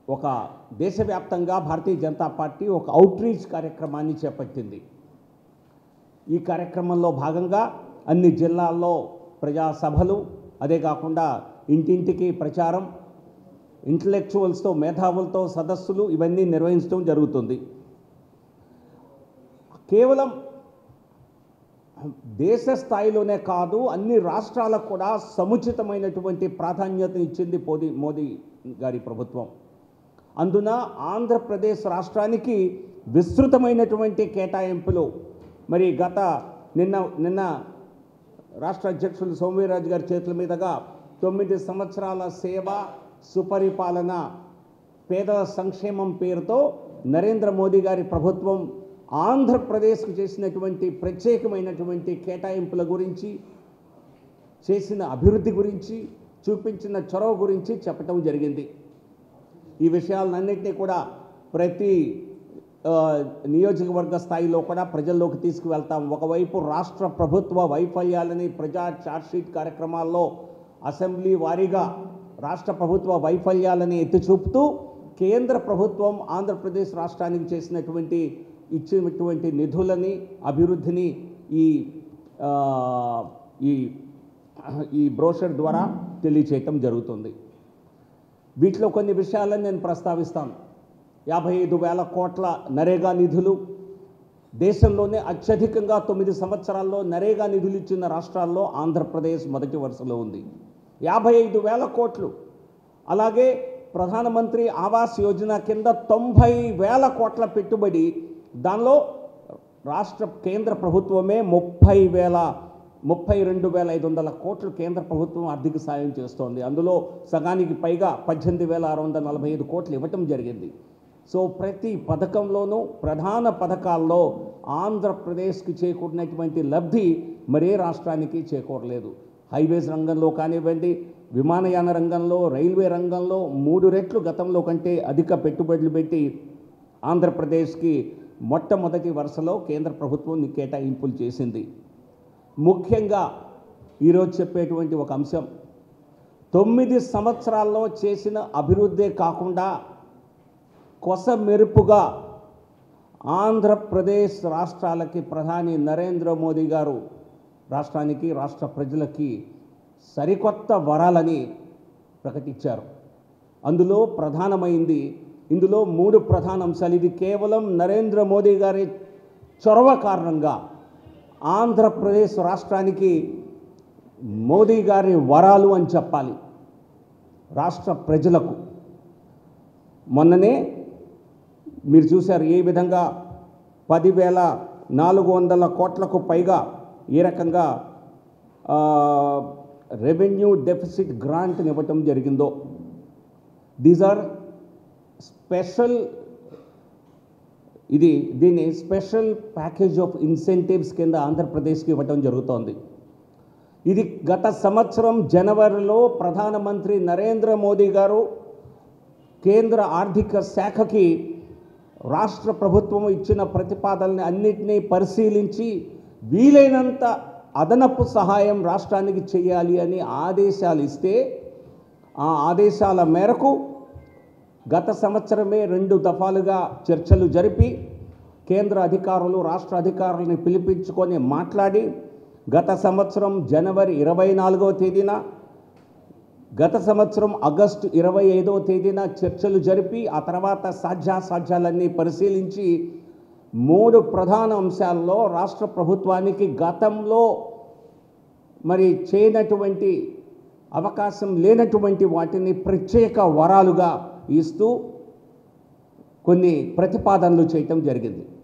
ఒక దేశవ్యాప్తంగా భారతీయ జనతా పార్టీ ఒక అవుట్రీచ్ కార్యక్రమాన్ని చేపట్టింది ఈ కార్యక్రమంలో భాగంగా అన్ని జిల్లాల్లో ప్రజా సభలు అదే కాకుండా ఇంటింటికి ప్రచారం ఇంటలెక్చువల్స్తో మేధావులతో సదస్సులు ఇవన్నీ నిర్వహించడం జరుగుతుంది కేవలం దేశ స్థాయిలోనే కాదు అన్ని రాష్ట్రాలకు కూడా సముచితమైనటువంటి ప్రాధాన్యత ఇచ్చింది మోదీ మోదీ గారి ప్రభుత్వం అందున ఆంధ్రప్రదేశ్ రాష్ట్రానికి విస్తృతమైనటువంటి కేటాయింపులు మరి గత నిన్న నిన్న రాష్ట్ర అధ్యక్షులు సోమవీరాజు గారి చేతుల మీదుగా తొమ్మిది సంవత్సరాల సేవ సుపరిపాలన పేదల సంక్షేమం పేరుతో నరేంద్ర మోదీ గారి ప్రభుత్వం ఆంధ్రప్రదేశ్కు చేసినటువంటి ప్రత్యేకమైనటువంటి కేటాయింపుల గురించి చేసిన అభివృద్ధి గురించి చూపించిన చొరవ గురించి చెప్పటం జరిగింది ఈ విషయాలన్నింటినీ కూడా ప్రతి ఆ, నియోజకవర్గ స్థాయిలో కూడా ప్రజల్లోకి తీసుకువెళ్తాం ఒకవైపు రాష్ట్ర ప్రభుత్వ వైఫల్యాలని ప్రజా చార్జ్షీట్ కార్యక్రమాల్లో అసెంబ్లీ వారీగా రాష్ట్ర ప్రభుత్వ వైఫల్యాలని ఎత్తి చూపుతూ కేంద్ర ప్రభుత్వం ఆంధ్రప్రదేశ్ రాష్ట్రానికి చేసినటువంటి ఇచ్చినటువంటి నిధులని అభివృద్ధిని ఈ ఆ, ఈ ఈ బ్రోషర్ ద్వారా తెలియచేయటం జరుగుతుంది వీటిలో కొన్ని విషయాలను నేను ప్రస్తావిస్తాను యాభై ఐదు వేల కోట్ల నరేగా నిధులు దేశంలోనే అత్యధికంగా తొమ్మిది సంవత్సరాల్లో నరేగా నిధులు ఇచ్చిన రాష్ట్రాల్లో ఆంధ్రప్రదేశ్ మొదటి వరుసలో ఉంది యాభై ఐదు వేల కోట్లు అలాగే ప్రధానమంత్రి ఆవాస్ యోజన కింద తొంభై వేల కోట్ల పెట్టుబడి దానిలో రాష్ట్ర కేంద్ర ప్రభుత్వమే ముప్పై వేల ముప్పై రెండు వేల ఐదు వందల కోట్లు కేంద్ర ప్రభుత్వం ఆర్థిక సాయం చేస్తోంది అందులో సగానికి పైగా పద్దెనిమిది వేల ఆరు వందల నలభై ఐదు కోట్లు ఇవ్వటం జరిగింది సో ప్రతి పథకంలోనూ ప్రధాన పథకాల్లో ఆంధ్రప్రదేశ్కి చేకూరినటువంటి లబ్ధి మరే రాష్ట్రానికి చేకూరలేదు హైవేస్ రంగంలో కానివ్వండి విమానయాన రంగంలో రైల్వే రంగంలో మూడు రెట్లు గతంలో కంటే అధిక పెట్టుబడులు పెట్టి ఆంధ్రప్రదేశ్కి మొట్టమొదటి వరుసలో కేంద్ర ప్రభుత్వం కేటాయింపులు చేసింది ముఖ్యంగా ఈరోజు చెప్పేటువంటి ఒక అంశం తొమ్మిది సంవత్సరాల్లో చేసిన అభివృద్ధే కాకుండా కొస మెరుపుగా ఆంధ్రప్రదేశ్ రాష్ట్రాలకి ప్రధాని నరేంద్ర మోదీ గారు రాష్ట్రానికి రాష్ట్ర ప్రజలకి సరికొత్త వరాలని ప్రకటించారు అందులో ప్రధానమైంది ఇందులో మూడు ప్రధాన అంశాలు ఇది కేవలం నరేంద్ర మోదీ గారి చొరవ కారణంగా ఆంధ్రప్రదేశ్ రాష్ట్రానికి మోదీ గారి వరాలు అని చెప్పాలి రాష్ట్ర ప్రజలకు మొన్ననే మీరు చూశారు ఏ విధంగా పదివేల నాలుగు వందల కోట్లకు పైగా ఏ రకంగా రెవెన్యూ డెఫిసిట్ గ్రాంట్ని ఇవ్వటం జరిగిందో దీస్ ఆర్ స్పెషల్ ఇది దీన్ని స్పెషల్ ప్యాకేజ్ ఆఫ్ ఇన్సెంటివ్స్ కింద ఆంధ్రప్రదేశ్కి ఇవ్వటం జరుగుతోంది ఇది గత సంవత్సరం జనవరిలో ప్రధానమంత్రి నరేంద్ర మోదీ గారు కేంద్ర ఆర్థిక శాఖకి రాష్ట్ర ప్రభుత్వం ఇచ్చిన ప్రతిపాదనని అన్నిటినీ పరిశీలించి వీలైనంత అదనపు సహాయం రాష్ట్రానికి చేయాలి అని ఆదేశాలు ఇస్తే ఆ ఆదేశాల మేరకు గత సంవత్సరమే రెండు దఫాలుగా చర్చలు జరిపి కేంద్ర అధికారులు రాష్ట్ర అధికారులని పిలిపించుకొని మాట్లాడి గత సంవత్సరం జనవరి ఇరవై నాలుగవ తేదీన గత సంవత్సరం ఆగస్టు ఇరవై ఐదవ తేదీన చర్చలు జరిపి ఆ తర్వాత సాధ్యాసాధ్యాలన్నీ పరిశీలించి మూడు ప్రధాన అంశాల్లో రాష్ట్ర ప్రభుత్వానికి గతంలో మరి చేయనటువంటి అవకాశం లేనటువంటి వాటిని ప్రత్యేక వరాలుగా ఇస్తూ కొన్ని ప్రతిపాదనలు చేయటం జరిగింది